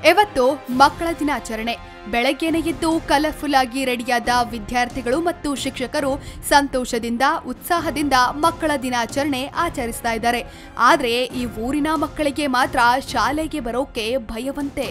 ಇವತ್ತು ಮಕ್ಕಳ ದಿನಾಚರಣೆ ಬೆಳಗ್ಗೆನೆ ಎದ್ದು ಕಲರ್ಫುಲ್ ಆಗಿ ರೆಡಿಯಾದ ವಿದ್ಯಾರ್ಥಿಗಳು ಮತ್ತು ಶಿಕ್ಷಕರು ಸಂತೋಷದಿಂದ ಉತ್ಸಾಹದಿಂದ ಮಕ್ಕಳ ದಿನಾಚರಣೆ ಆಚರಿಸ್ತಾ ಇದ್ದಾರೆ ಆದ್ರೆ ಈ ಊರಿನ ಮಕ್ಕಳಿಗೆ ಮಾತ್ರ ಶಾಲೆಗೆ ಬರೋಕೆ ಭಯವಂತೆ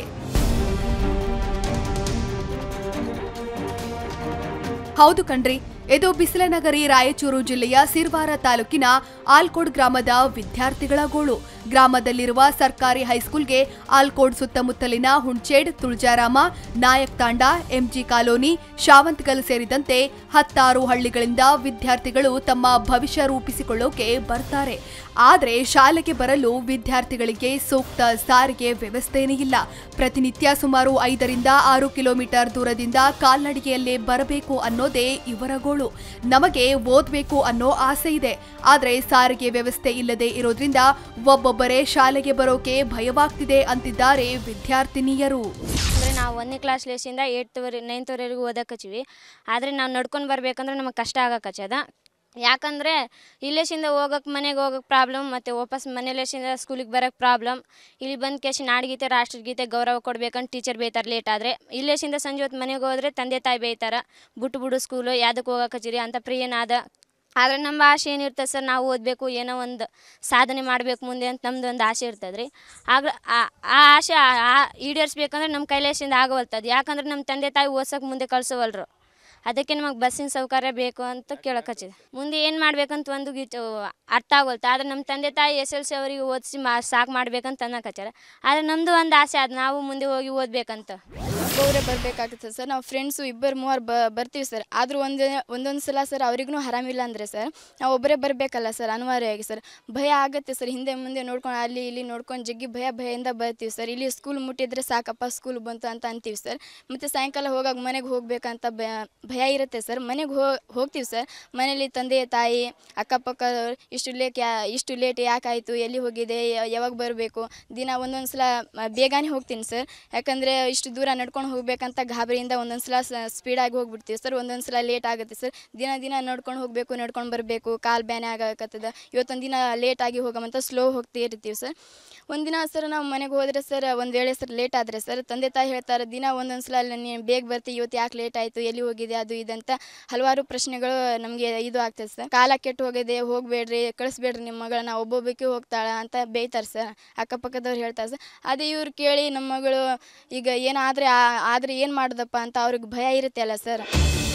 ಹೌದು ಕಣ್ರಿ ಇದು ಬಿಸಿಲನಗರಿ ರಾಯಚೂರು ಜಿಲ್ಲೆಯ ಸಿರ್ವಾರ ತಾಲೂಕಿನ ಆಲ್ಕೋಡ್ ಗ್ರಾಮದ ವಿದ್ಯಾರ್ಥಿಗಳ ಗೋಳು ಗ್ರಾಮದಲ್ಲಿರುವ ಸರ್ಕಾರಿ ಹೈಸ್ಕೂಲ್ಗೆ ಆಲ್ಕೋಡ್ ಸುತ್ತಮುತ್ತಲಿನ ಹುಣ್ಚೇಡ್ ತುಳಜಾರಾಮ ನಾಯಕ್ ತಾಂಡ ಎಂಜಿ ಕಾಲೋನಿ ಶಾವಂತಗಲ್ ಸೇರಿದಂತೆ ಹತ್ತಾರು ಹಳ್ಳಿಗಳಿಂದ ವಿದ್ಯಾರ್ಥಿಗಳು ತಮ್ಮ ಭವಿಷ್ಯ ರೂಪಿಸಿಕೊಳ್ಳೋಕೆ ಬರ್ತಾರೆ ಆದ್ರೆ ಶಾಲೆಗೆ ಬರಲು ವಿದ್ಯಾರ್ಥಿಗಳಿಗೆ ಸೂಕ್ತ ಸಾರಿಗೆ ವ್ಯವಸ್ಥೆನೇ ಇಲ್ಲ ಪ್ರತಿನಿತ್ಯ ಸುಮಾರು ಐದರಿಂದ ಆರು ಕಿಲೋಮೀಟರ್ ದೂರದಿಂದ ಕಾಲ್ನಡಿಗೆಯಲ್ಲೇ ಬರಬೇಕು ಅನ್ನೋದೇ ಇವರ ಗೋಳು ನಮಗೆ ಓದ್ಬೇಕು ಅನ್ನೋ ಆಸೆ ಇದೆ ಆದ್ರೆ ಸಾರಿಗೆ ವ್ಯವಸ್ಥೆ ಇಲ್ಲದೆ ಇರೋದ್ರಿಂದ ಒಬ್ಬೊಬ್ಬರೇ ಶಾಲೆಗೆ ಬರೋಕೆ ಭಯವಾಗ್ತಿದೆ ಅಂತಿದ್ದಾರೆ ವಿದ್ಯಾರ್ಥಿನಿಯರು ಅಂದರೆ ನಾವು ಒಂದನೇ ಕ್ಲಾಸ್ ಲೇಸಿಂದ ಏಯ್ಟ್ವರೆ ನೈನ್ತ್ವರೆಗೂ ಓದಕತ್ತೀವಿ ಆದರೆ ನಾವು ನಡ್ಕೊಂಡು ಬರ್ಬೇಕಂದ್ರೆ ನಮಗೆ ಕಷ್ಟ ಆಗಕಚ್ಚದ ಯಾಕಂದರೆ ಇಲ್ಲೇಸಿಂದ ಹೋಗಕ್ಕೆ ಮನೆಗೆ ಹೋಗಕ್ಕೆ ಪ್ರಾಬ್ಲಮ್ ಮತ್ತು ವಾಪಸ್ ಮನೇಲೇಸಿಂದ ಸ್ಕೂಲಿಗೆ ಬರೋಕ್ಕೆ ಪ್ರಾಬ್ಲಮ್ ಇಲ್ಲಿ ಬಂದು ಕೇಸಿ ನಾಡಗೀತೆ ರಾಷ್ಟ್ರಗೀತೆ ಗೌರವ ಕೊಡ್ಬೇಕಂತ ಟೀಚರ್ ಬೈತಾರೆ ಲೇಟ್ ಆದರೆ ಇಲ್ಲೇಸಿಂದ ಸಂಜೆ ಹೊತ್ತು ಮನೆಗೆ ಹೋದ್ರೆ ತಂದೆ ತಾಯಿ ಬೈತಾರೆ ಬಿಟ್ಟು ಬಿಡು ಸ್ಕೂಲು ಯಾವುದಕ್ಕೆ ಹೋಗಕತ್ತೀರಿ ಅಂತ ಪ್ರಿಯನಾದ ಆದರೆ ನಮ್ಮ ಆಸೆ ಏನಿರ್ತದೆ ಸರ್ ನಾವು ಓದಬೇಕು ಏನೋ ಒಂದು ಸಾಧನೆ ಮಾಡಬೇಕು ಮುಂದೆ ಅಂತ ನಮ್ದು ಒಂದು ಆಸೆ ಇರ್ತದೆ ರೀ ಆಗ ಆ- ಆ ಆಸೆ ಆ- ಆ- ಈಡೇರಿಸ್ಬೇಕಂದ್ರೆ ನಮ್ಮ ಕೈಲೇಸಿಂದ ಆಗವಲ್ತದ ಯಾಕಂದ್ರೆ ನಮ್ಮ ತಂದೆ ತಾಯಿ ಓದ್ಸೋಕೆ ಮುಂದೆ ಕಳ್ಸವಲ್ರು ಅದಕ್ಕೆ ನಮಗೆ ಬಸ್ಸಿನ ಸೌಕರ್ಯ ಬೇಕು ಅಂತ ಕೇಳಕಚ್ಚಿದೆ ಮುಂದೆ ಏನು ಮಾಡ್ಬೇಕಂತ ಒಂದು ಗೀಚು ಅರ್ಥ ಆಗೋಲ್ತು ಆದರೆ ನಮ್ಮ ತಂದೆ ತಾಯಿ ಎಸ್ ಎಲ್ ಸಿ ಅವರಿಗೆ ಓದಿಸಿ ಮಾ ಸಾಕು ಮಾಡ್ಬೇಕಂತ ಅನ್ನಕಚ್ಚಾರ ಆದರೆ ನಮ್ಮದು ಒಂದು ಆಸೆ ಅದು ನಾವು ಮುಂದೆ ಹೋಗಿ ಓದಬೇಕಂತ ಒಬ್ಬೊಬ್ಬರೇ ಬರಬೇಕಾಗುತ್ತೆ ಸರ್ ನಾವು ಫ್ರೆಂಡ್ಸು ಇಬ್ಬರು ಮೂವರು ಬ ಬರ್ತೀವಿ ಸರ್ ಆದರೂ ಒಂದು ಒಂದೊಂದು ಸಲ ಸರ್ ಅವ್ರಿಗೂ ಆರಾಮಿಲ್ಲ ಅಂದರೆ ಸರ್ ನಾವು ಒಬ್ಬರೇ ಬರಬೇಕಲ್ಲ ಸರ್ ಅನಿವಾರ್ಯವಾಗಿ ಸರ್ ಭಯ ಆಗುತ್ತೆ ಸರ್ ಹಿಂದೆ ಮುಂದೆ ನೋಡ್ಕೊಂಡು ಅಲ್ಲಿ ಇಲ್ಲಿ ನೋಡ್ಕೊಂಡು ಜಗ್ಗಿ ಭಯ ಭಯದಿಂದ ಬರ್ತೀವಿ ಸರ್ ಇಲ್ಲಿ ಸ್ಕೂಲ್ ಮುಟ್ಟಿದ್ರೆ ಸಾಕಪ್ಪ ಸ್ಕೂಲ್ ಬಂತು ಅಂತ ಅಂತೀವಿ ಸರ್ ಮತ್ತು ಸಾಯಂಕಾಲ ಹೋಗಾಗ ಮನೆಗೆ ಹೋಗ್ಬೇಕಂತ ಭಯ ಭಯ ಇರುತ್ತೆ ಸರ್ ಮನೆಗೆ ಹೋ ಹೋಗ್ತೀವಿ ಸರ್ ಮನೇಲಿ ತಂದೆ ತಾಯಿ ಅಕ್ಕಪಕ್ಕ ಇಷ್ಟು ಲೇಟ್ ಯಾ ಇಷ್ಟು ಲೇಟ್ ಯಾಕಾಯಿತು ಎಲ್ಲಿ ಹೋಗಿದೆ ಯ- ಯಾವಾಗ ಬರಬೇಕು ದಿನ ಒಂದೊಂದು ಸಲ ಮ- ಬೇಗನೆ ಹೋಗ್ತೀನಿ ಸರ್ ಯಾಕಂದರೆ ಇಷ್ಟು ದೂರ ನಡ್ಕೊಂಡು ಹೋಗ್ಬೇಕಂತ ಗಾಬರಿಯಿಂದ ಒಂದೊಂದು ಸಲ ಸ್ಪೀಡಾಗಿ ಹೋಗ್ಬಿಡ್ತೀವಿ ಸರ್ ಒಂದೊಂದು ಸಲ ಲೇಟ್ ಆಗುತ್ತೆ ಸರ್ ದಿನ ದಿನ ನಡ್ಕೊಂಡು ಹೋಗಬೇಕು ನಡ್ಕೊಂಡು ಬರಬೇಕು ಕಾಲು ಬ್ಯಾನೆ ಆಗಕತ್ತದ ಇವತ್ತೊಂದು ದಿನ ಲೇಟಾಗಿ ಹೋಗಮಂತ ಸ್ಲೋ ಹೋಗ್ತಾ ಇರ್ತೀವಿ ಸರ್ ಒಂದಿನ ಸರ್ ನಾವು ಮನೆಗೆ ಹೋದರೆ ಸರ್ ಒಂದು ವೇಳೆ ಸರ್ ಲೇಟ್ ಆದರೆ ಸರ್ ತಂದೆ ತಾಯಿ ಹೇಳ್ತಾರೆ ದಿನ ಒಂದೊಂದು ಸಲ ನೀನು ಬೇಗ ಬರ್ತೀವಿ ಇವತ್ತು ಯಾಕೆ ಲೇಟ್ ಆಯಿತು ಎಲ್ಲಿ ಹೋಗಿದೆ ಅದು ಇದಂತ ಹಲವಾರು ಪ್ರಶ್ನೆಗಳು ನಮಗೆ ಇದು ಆಗ್ತದೆ ಸರ್ ಕಾಲ ಕೆಟ್ಟು ಹೋಗಿದೆ ಹೋಗಬೇಡ್ರಿ ಕಳಿಸ್ಬೇಡ್ರಿ ನಿಮ್ಮ ಮಗಳನ್ನ ಒಬ್ಬೊಬ್ಬಕ್ಕೆ ಹೋಗ್ತಾಳ ಅಂತ ಬೈತಾರೆ ಸರ್ ಅಕ್ಕಪಕ್ಕದವ್ರು ಹೇಳ್ತಾರೆ ಸರ್ ಅದೇ ಇವ್ರು ಕೇಳಿ ನಮ್ಮ ಮಗಳು ಈಗ ಏನಾದರೆ ಆದರೆ ಏನು ಮಾಡೋದಪ್ಪ ಅಂತ ಅವ್ರಿಗೆ ಭಯ ಇರುತ್ತೆ ಅಲ್ಲ ಸರ್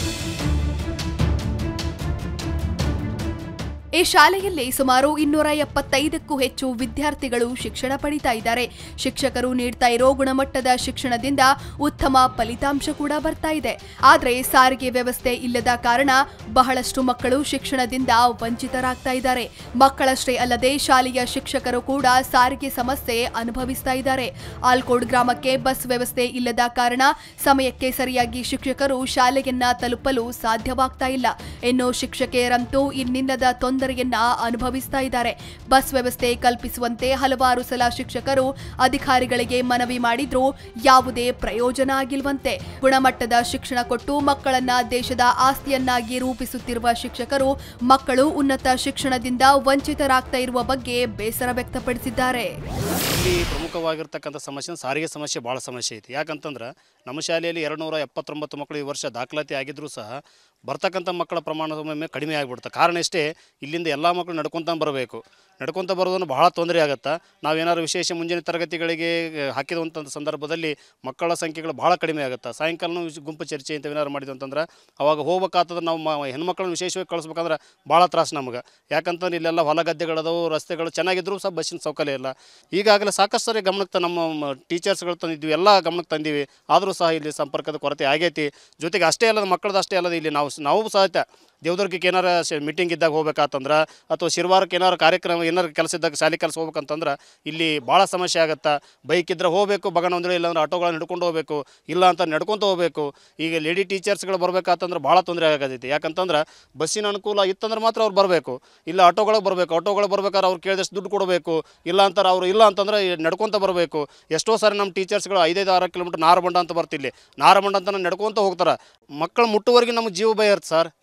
ಈ ಶಾಲೆಯಲ್ಲಿ ಸುಮಾರು ಇನ್ನೂರ ಎಪ್ಪತ್ತೈದಕ್ಕೂ ಹೆಚ್ಚು ವಿದ್ಯಾರ್ಥಿಗಳು ಶಿಕ್ಷಣ ಪಡಿತಾ ಇದ್ದಾರೆ ಶಿಕ್ಷಕರು ನೀಡ್ತಾ ಇರೋ ಗುಣಮಟ್ಟದ ಶಿಕ್ಷಣದಿಂದ ಉತ್ತಮ ಫಲಿತಾಂಶ ಕೂಡ ಬರ್ತಾ ಇದೆ ಆದ್ರೆ ಸಾರಿಗೆ ವ್ಯವಸ್ಥೆ ಇಲ್ಲದ ಕಾರಣ ಬಹಳಷ್ಟು ಮಕ್ಕಳು ಶಿಕ್ಷಣದಿಂದ ವಂಚಿತರಾಗ್ತಾ ಇದ್ದಾರೆ ಮಕ್ಕಳಷ್ಟೇ ಅಲ್ಲದೆ ಶಾಲೆಯ ಶಿಕ್ಷಕರು ಕೂಡ ಸಾರಿಗೆ ಸಮಸ್ಯೆ ಅನುಭವಿಸ್ತಾ ಇದ್ದಾರೆ ಆಲ್ಕೋಡ್ ಗ್ರಾಮಕ್ಕೆ ಬಸ್ ವ್ಯವಸ್ಥೆ ಇಲ್ಲದ ಕಾರಣ ಸಮಯಕ್ಕೆ ಸರಿಯಾಗಿ ಶಿಕ್ಷಕರು ಶಾಲೆಯನ್ನ ತಲುಪಲು ಸಾಧ್ಯವಾಗ್ತಾ ಇಲ್ಲ ಇನ್ನು ಶಿಕ್ಷಕಿಯರಂತೂ ಇನ್ನಿಲ್ಲದ ತೊಂದರೆಯನ್ನ ಅನುಭವಿಸ್ತಾ ಇದ್ದಾರೆ ಬಸ್ ವ್ಯವಸ್ಥೆ ಕಲ್ಪಿಸುವಂತೆ ಹಲವಾರು ಸಲ ಶಿಕ್ಷಕರು ಅಧಿಕಾರಿಗಳಿಗೆ ಮನವಿ ಮಾಡಿದ್ರೂ ಯಾವುದೇ ಪ್ರಯೋಜನ ಆಗಿಲ್ವಂತೆ ಗುಣಮಟ್ಟದ ಶಿಕ್ಷಣ ಕೊಟ್ಟು ಮಕ್ಕಳನ್ನ ದೇಶದ ಆಸ್ತಿಯನ್ನಾಗಿ ರೂಪಿಸುತ್ತಿರುವ ಶಿಕ್ಷಕರು ಮಕ್ಕಳು ಉನ್ನತ ಶಿಕ್ಷಣದಿಂದ ವಂಚಿತರಾಗ್ತಾ ಇರುವ ಬಗ್ಗೆ ಬೇಸರ ವ್ಯಕ್ತಪಡಿಸಿದ್ದಾರೆ ಇಲ್ಲಿ ಪ್ರಮುಖವಾಗಿರ್ತಕ್ಕಂಥ ಸಮಸ್ಯೆ ಸಾರಿಗೆ ಸಮಸ್ಯೆ ಭಾಳ ಸಮಸ್ಯೆ ಐತಿ ಯಾಕಂತಂದ್ರೆ ನಮ್ಮ ಶಾಲೆಯಲ್ಲಿ ಎರಡು ನೂರ ಎಪ್ಪತ್ತೊಂಬತ್ತು ಮಕ್ಕಳು ಈ ವರ್ಷ ದಾಖಲಾತಿ ಆಗಿದ್ದರೂ ಸಹ ಬರ್ತಕ್ಕಂಥ ಮಕ್ಕಳ ಪ್ರಮಾಣ ಒಮ್ಮೊಮ್ಮೆ ಕಡಿಮೆ ಆಗಿಬಿಡುತ್ತೆ ಕಾರಣ ಇಷ್ಟೇ ಇಲ್ಲಿಂದ ಎಲ್ಲ ಮಕ್ಕಳು ನಡ್ಕೊತ ಬರಬೇಕು ನಡ್ಕೊತ ಬರೋದನ್ನು ಬಹಳ ತೊಂದರೆ ಆಗುತ್ತೆ ನಾವೇನಾದ್ರು ವಿಶೇಷ ಮುಂಜಾನೆ ತರಗತಿಗಳಿಗೆ ಹಾಕಿದಂಥ ಸಂದರ್ಭದಲ್ಲಿ ಮಕ್ಕಳ ಸಂಖ್ಯೆಗಳು ಭಾಳ ಕಡಿಮೆ ಆಗುತ್ತೆ ಸಾಯಂಕಾಲನೂ ವಿಶ್- ಗುಂಪು ಚರ್ಚೆ ಅಂತ ಏನಾದ್ರು ಮಾಡಿದ್ವಿ ಅಂತಂದ್ರೆ ಅವಾಗ ಹೋಗ್ಬೇಕಾಗ್ತದೆ ನಾವು ಮ ಹೆಣ್ಮಕ್ಳನ್ನ ವಿಶೇಷವಾಗಿ ಕಳಿಸ್ಬೇಕಂದ್ರೆ ಭಾಳ ತ್ರಾಸು ನಮ್ಗೆ ಯಾಕಂತಂದ್ರೆ ಇಲ್ಲೆಲ್ಲ ಹೊಲ ಗದ್ದೆಗಳದವು ರಸ್ತೆಗಳು ಚೆನ್ನಾಗಿದ್ರೂ ಸಹ ಬಸ್ಸಿನ ಸೌಕರ್ಯ ಇಲ್ಲ ಈಗಾಗಲೇ ಸಾಕಷ್ಟು ಸರಿ ಗಮನಕ್ಕೆ ತ- ನಮ್ಮ ಟೀಚರ್ಸ್ಗಳು ತಂದಿದ್ವಿ ಎಲ್ಲ ಗಮನಕ್ಕೆ ತಂದೀವಿ ಆದರೂ ಸಹ ಇಲ್ಲಿ ಸಂಪರ್ಕದ ಕೊರತೆ ಆಗೈತಿ ಜೊತೆಗೆ ಅಷ್ಟೇ ಅಲ್ಲದ ಮಕ್ಕಳದ್ದು ಅಷ್ಟೇ ಅಲ್ಲದ ಇಲ್ಲಿ ನಾವು ನಾವು ಸಹಿತ ದೇವದುರ್ಗಕ್ಕೆ ಏನಾರ ಮೀಟಿಂಗ್ ಇದ್ದಾಗ ಹೋಗ್ಬೇಕಾತಂದ್ರೆ ಅಥವಾ ಶಿರ್ವಾರಕ್ಕೆ ಏನಾರು ಕಾರ್ಯಕ್ರಮ ಏನಾರು ಕೆಲಸ ಇದ್ದಾಗ ಶಾಲೆ ಕೆಲಸ ಹೋಗ್ಬೇಕಂತಂದ್ರೆ ಇಲ್ಲಿ ಭಾಳ ಸಮಸ್ಯೆ ಆಗುತ್ತೆ ಬೈಕ್ ಇದ್ರೆ ಹೋಗಬೇಕು ಬಗಣ ಅಂದ್ರೆ ಇಲ್ಲಾಂದ್ರೆ ಆಟೋಗಳನ್ನ ಹಿಡ್ಕೊಂಡು ಹೋಗಬೇಕು ಇಲ್ಲ ಅಂತ ನಡ್ಕೊತ ಹೋಗಬೇಕು ಈಗ ಲೇಡಿ ಟೀಚರ್ಸ್ಗಳು ಬರ್ಬೇಕಾತಂದ್ರೆ ಭಾಳ ತೊಂದರೆ ಆಗತೈತಿ ಯಾಕಂತಂದ್ರೆ ಬಸ್ಸಿನ ಅನುಕೂಲ ಇತ್ತಂದ್ರೆ ಮಾತ್ರ ಅವ್ರು ಬರಬೇಕು ಇಲ್ಲ ಆಟೋಗಳಿಗೆ ಬರಬೇಕು ಆಟೋಗಳಿಗೆ ಬರ್ಬೇಕಾದ್ರೆ ಅವ್ರು ಕೇಳಿದಷ್ಟು ದುಡ್ಡು ಕೊಡಬೇಕು ಇಲ್ಲ ಅಂತಾರೆ ಅವರು ಇಲ್ಲ ಅಂತಂದ್ರೆ ನಡ್ಕೊತ ಬರಬೇಕು ಎಷ್ಟೋ ಸಾರಿ ನಮ್ಮ ಟೀಚರ್ಸ್ಗಳು ಐದೈದು ಆರು ಕಿಲೋಮೀಟರ್ ನಾರಬಂಡ ಅಂತ ಬರ್ತಿಲ್ಲಿ ನಾರಬಂಡ ಅಂತ ನಡ್ಕೊತ ಹೋಗ್ತಾರೆ ಮಕ್ಕಳು ಮುಟ್ಟುವರೆಗೆ ನಮ್ಗೆ ಜೀವ ಭಯ ಇರುತ್ತೆ ಸರ್ ಯಾಕಂತಂದ್ರೆ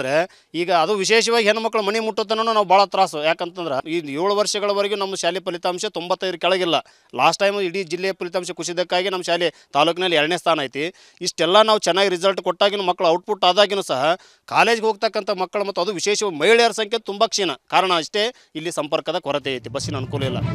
ಯಾಕಂತಂದ್ರೆ ಈಗ ಅದು ವಿಶೇಷವಾಗಿ ಹೆಣ್ಮಕ್ಳು ಮನೆ ಮುಟ್ಟೋತನೂ ನಾವು ಭಾಳ ತ್ರಾಸು ಯಾಕಂತಂದ್ರೆ ಈ ಏಳು ವರ್ಷಗಳವರೆಗೂ ನಮ್ಮ ಶಾಲೆ ಫಲಿತಾಂಶ ತೊಂಬತ್ತೈದು ಕೆಳಗಿಲ್ಲ ಲಾಸ್ಟ್ ಟೈಮ್ ಇಡೀ ಜಿಲ್ಲೆಯ ಫಲಿತಾಂಶ ಕುಸಿದಕ್ಕಾಗಿ ನಮ್ಮ ಶಾಲೆ ತಾಲೂಕಿನಲ್ಲಿ ಎರಡನೇ ಸ್ಥಾನ ಐತಿ ಇಷ್ಟೆಲ್ಲ ನಾವು ಚೆನ್ನಾಗಿ ರಿಸಲ್ಟ್ ಕೊಟ್ಟಾಗಿನೂ ಮಕ್ಕಳು ಔಟ್ಪುಟ್ ಆದಾಗಿನೂ ಸಹ ಕಾಲೇಜ್ಗೆ ಹೋಗ್ತಕ್ಕಂಥ ಮಕ್ಕಳು ಮತ್ತು ಅದು ವಿಶೇಷವಾಗಿ ಮಹಿಳೆಯರ ಸಂಖ್ಯೆ ತುಂಬ ಕ್ಷೀಣ ಕಾರಣ ಅಷ್ಟೇ ಇಲ್ಲಿ ಸಂಪರ್ಕದ ಕೊರತೆ ಐತಿ ಬಸ್ಸಿನ ಅನುಕೂಲ ಇಲ್ಲ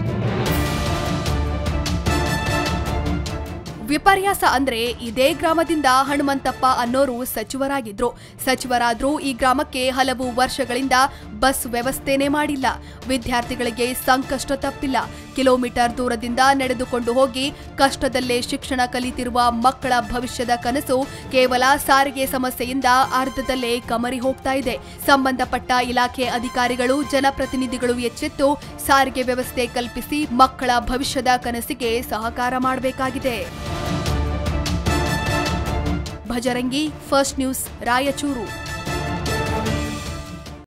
ವಿಪರ್ಯಾಸ ಅಂದ್ರೆ ಇದೇ ಗ್ರಾಮದಿಂದ ಹನುಮಂತಪ್ಪ ಅನ್ನೋರು ಸಚಿವರಾಗಿದ್ರು ಸಚಿವರಾದ್ರೂ ಈ ಗ್ರಾಮಕ್ಕೆ ಹಲವು ವರ್ಷಗಳಿಂದ ಬಸ್ ವ್ಯವಸ್ಥೆನೇ ಮಾಡಿಲ್ಲ ವಿದ್ಯಾರ್ಥಿಗಳಿಗೆ ಸಂಕಷ್ಟ ತಪ್ಪಿಲ್ಲ ಕಿಲೋಮೀಟರ್ ದೂರದಿಂದ ನಡೆದುಕೊಂಡು ಹೋಗಿ ಕಷ್ಟದಲ್ಲೇ ಶಿಕ್ಷಣ ಕಲಿತಿರುವ ಮಕ್ಕಳ ಭವಿಷ್ಯದ ಕನಸು ಕೇವಲ ಸಾರಿಗೆ ಸಮಸ್ಯೆಯಿಂದ ಅರ್ಧದಲ್ಲೇ ಕಮರಿ ಹೋಗ್ತಾ ಇದೆ ಸಂಬಂಧಪಟ್ಟ ಇಲಾಖೆ ಅಧಿಕಾರಿಗಳು ಜನಪ್ರತಿನಿಧಿಗಳು ಎಚ್ಚೆತ್ತು ಸಾರಿಗೆ ವ್ಯವಸ್ಥೆ ಕಲ್ಪಿಸಿ ಮಕ್ಕಳ ಭವಿಷ್ಯದ ಕನಸಿಗೆ ಸಹಕಾರ ಮಾಡಬೇಕಾಗಿದೆ ಭಜರಂಗಿ ಫಸ್ಟ್ ನ್ಯೂಸ್ ರಾಯಚೂರು